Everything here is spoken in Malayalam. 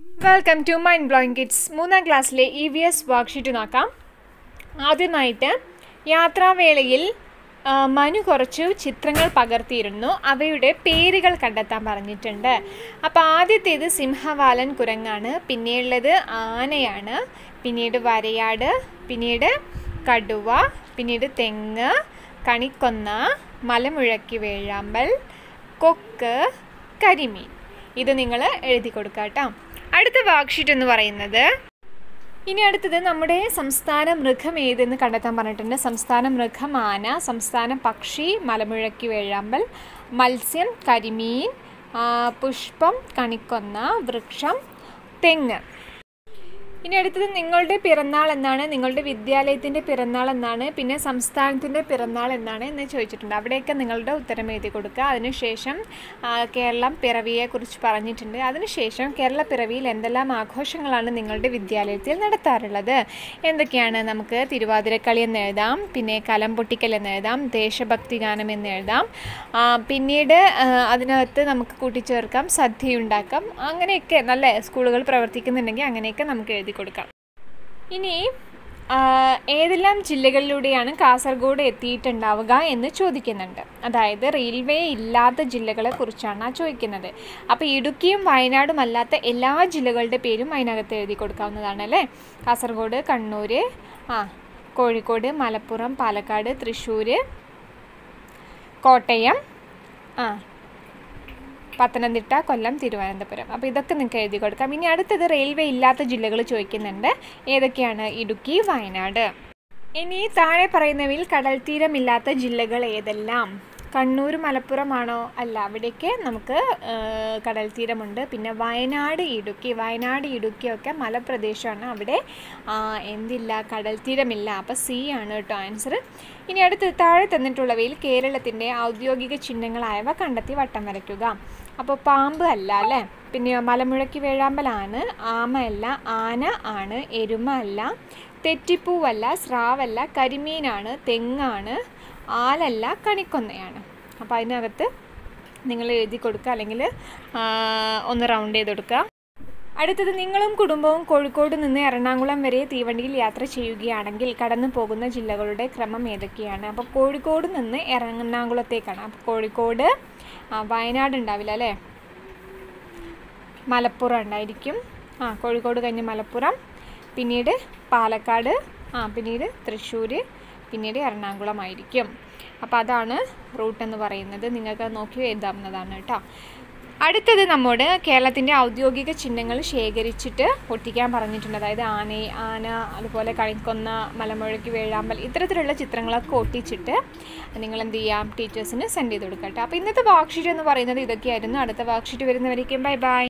welcome to mind blowing kids മൂന്നാം ക്ലാസ്സിലെ ഇ വി എസ് വർക്ക്ഷീറ്റ് നോക്കാം ആദ്യമായിട്ട് യാത്രാവേളയിൽ ആ, മനു കുറച്ച് ചിത്രങ്ങൾ പകർത്തിയിരുന്നു അവയുടെ പേരുകൾ കണ്ടെത്താൻ പറഞ്ഞിട്ടുണ്ട് അപ്പോൾ ആദ്യത്തേത് സിംഹവാലൻ കുരങ്ങാണ് പിന്നെയുള്ളത് ആനയാണ് പിന്നീട് വരയാട് പിന്നീട് കടുവ പിന്നീട് തെങ്ങ് കണിക്കൊന്ന മലമുഴക്കി വേഴാമ്പൽ കൊക്ക് കരിമീൻ ഇത് നിങ്ങൾ എഴുതി കൊടുക്കുക കേട്ടോ അടുത്ത വർക്ക്ഷീറ്റ് എന്ന് പറയുന്നത് ഇനി അടുത്തത് നമ്മുടെ സംസ്ഥാന മൃഗം ഏതെന്ന് കണ്ടെത്താൻ പറഞ്ഞിട്ടുണ്ട് സംസ്ഥാന മൃഗം ആന സംസ്ഥാന പക്ഷി മലമുഴക്കി വേഴാമ്പൽ മത്സ്യം കരിമീൻ ആ, പുഷ്പം കണിക്കൊന്ന വൃക്ഷം തെങ്ങ് ഇനി അടുത്തത് നിങ്ങളുടെ പിറന്നാൾ എന്നാണ് നിങ്ങളുടെ വിദ്യാലയത്തിൻ്റെ പിറന്നാൾ എന്നാണ് പിന്നെ സംസ്ഥാനത്തിൻ്റെ പിറന്നാൾ എന്നാണ് എന്ന് ചോദിച്ചിട്ടുണ്ട് അവിടെയൊക്കെ നിങ്ങളുടെ ഉത്തരം എഴുതി കൊടുക്കുക അതിനുശേഷം ആ, കേരളം പിറവിയെക്കുറിച്ച് പറഞ്ഞിട്ടുണ്ട് അതിനുശേഷം കേരള പിറവിയിൽ എന്തെല്ലാം ആഘോഷങ്ങളാണ് നിങ്ങളുടെ വിദ്യാലയത്തിൽ നടത്താറുള്ളത് എന്തൊക്കെയാണ് നമുക്ക് തിരുവാതിരക്കളി എന്ന് എഴുതാം പിന്നെ കലം പൊട്ടിക്കൽ എന്ന് എഴുതാം ദേശഭക്തി ഗാനം എന്ന് എഴുതാം ആ, പിന്നീട് ആ, അതിനകത്ത് നമുക്ക് കൂട്ടിച്ചേർക്കാം സദ്യ ഉണ്ടാക്കാം അങ്ങനെയൊക്കെ നല്ല സ്കൂളുകൾ പ്രവർത്തിക്കുന്നുണ്ടെങ്കിൽ അങ്ങനെയൊക്കെ നമുക്ക് എഴുതി കൊടുക്കാം ഇനി ആ, ഏതെല്ലാം ജില്ലകളിലൂടെയാണ് കാസർഗോഡ് എത്തിയിട്ടുണ്ടാവുക എന്ന് ചോദിക്കുന്നുണ്ട് അതായത് റെയിൽവേ ഇല്ലാത്ത ജില്ലകളെ കുറിച്ചാണ് ആ ചോദിക്കുന്നത് അപ്പോൾ ഇടുക്കിയും വയനാടും അല്ലാത്ത എല്ലാ ജില്ലകളുടെ പേരും അതിനകത്ത് എഴുതി കൊടുക്കാവുന്നതാണ് അല്ലേ കാസർഗോഡ് കണ്ണൂർ ആ കോഴിക്കോട് മലപ്പുറം പാലക്കാട് തൃശ്ശൂർ കോട്ടയം ആ പത്തനംതിട്ട കൊല്ലം തിരുവനന്തപുരം അപ്പോൾ ഇതൊക്കെ നിങ്ങൾക്ക് എഴുതി കൊടുക്കാം ഇനി അടുത്തത് റെയിൽവേ ഇല്ലാത്ത ജില്ലകൾ ചോദിക്കുന്നുണ്ട് ഏതൊക്കെയാണ് ഇടുക്കി വയനാട് ഇനി താഴെ പറയുന്നവയിൽ കടൽ തീരമില്ലാത്ത ജില്ലകൾ ഏതെല്ലാം കണ്ണൂർ മലപ്പുറമാണോ അല്ല അവിടേക്ക് നമുക്ക് ആ, കടൽ തീരമുണ്ട് പിന്നെ വയനാട് ഇടുക്കി വയനാട് ഇടുക്കിയൊക്കെ മലപ്രദേശമാണ് അവിടെ ആ, എന്തില്ല കടൽ തീരമില്ല അപ്പോൾ സി ആണ് കേട്ടോ ആൻസർ ഇനി അടുത്ത് താഴെ തന്നിട്ടുള്ളവയിൽ കേരളത്തിൻ്റെ ഔദ്യോഗിക ചിഹ്നങ്ങളായവ കണ്ടെത്തി വട്ടം വരയ്ക്കുക അപ്പോൾ പാമ്പ് അല്ല അല്ലേ പിന്നെ മലമുഴക്കി വേഴാമ്പലാണ് ആമ അല്ല ആന ആണ് എരുമ അല്ല തെറ്റിപ്പൂവല്ല സ്രാവല്ല കരിമീനാണ് തെങ്ങാണ് ആലല്ല കണിക്കൊന്നയാണ് അപ്പോൾ അതിനകത്ത് നിങ്ങൾ എഴുതി കൊടുക്കുക അല്ലെങ്കിൽ ആ, ഒന്ന് റൗണ്ട് ചെയ്ത് കൊടുക്കുക അടുത്തത് നിങ്ങളും കുടുംബവും കോഴിക്കോട് നിന്ന് എറണാകുളം വരെ തീവണ്ടിയിൽ യാത്ര ചെയ്യുകയാണെങ്കിൽ കടന്നു പോകുന്ന ജില്ലകളുടെ ക്രമം ഏതൊക്കെയാണ് അപ്പോൾ കോഴിക്കോട് നിന്ന് എറണാകുളത്തേക്കാണ് അപ്പോൾ കോഴിക്കോട് ആ, വയനാട് ഉണ്ടാവില്ല അല്ലേ മലപ്പുറം ഉണ്ടായിരിക്കും ആ കോഴിക്കോട് കഴിഞ്ഞ് മലപ്പുറം പിന്നീട് പാലക്കാട് ആ പിന്നീട് തൃശ്ശൂർ പിന്നീട് എറണാകുളം ആയിരിക്കും അപ്പോൾ അതാണ് റൂട്ട് എന്ന് പറയുന്നത് നിങ്ങൾക്ക് നോക്കി എഴുതാവുന്നതാണ് കേട്ടോ അടുത്തത് നമ്മോട് കേരളത്തിൻ്റെ ഔദ്യോഗിക ചിഹ്നങ്ങൾ ശേഖരിച്ചിട്ട് ഒട്ടിക്കാൻ പറഞ്ഞിട്ടുണ്ട് അതായത് ആന ആന അതുപോലെ കണിക്കൊന്ന മലമുഴക്കി വേഴാമ്പൽ ഇത്തരത്തിലുള്ള ചിത്രങ്ങളൊക്കെ ഒട്ടിച്ചിട്ട് നിങ്ങൾ എന്ത് ചെയ്യാം ടീച്ചേഴ്സിന് സെൻഡ് ചെയ്ത് കൊടുക്കാം കേട്ടോ അപ്പോൾ ഇന്നത്തെ വർക്ക്ഷീറ്റ് എന്ന് പറയുന്നത് ഇതൊക്കെയായിരുന്നു അടുത്ത വർക്ക്ഷീറ്റ് വരുന്നവരേക്കും ബൈ ബൈ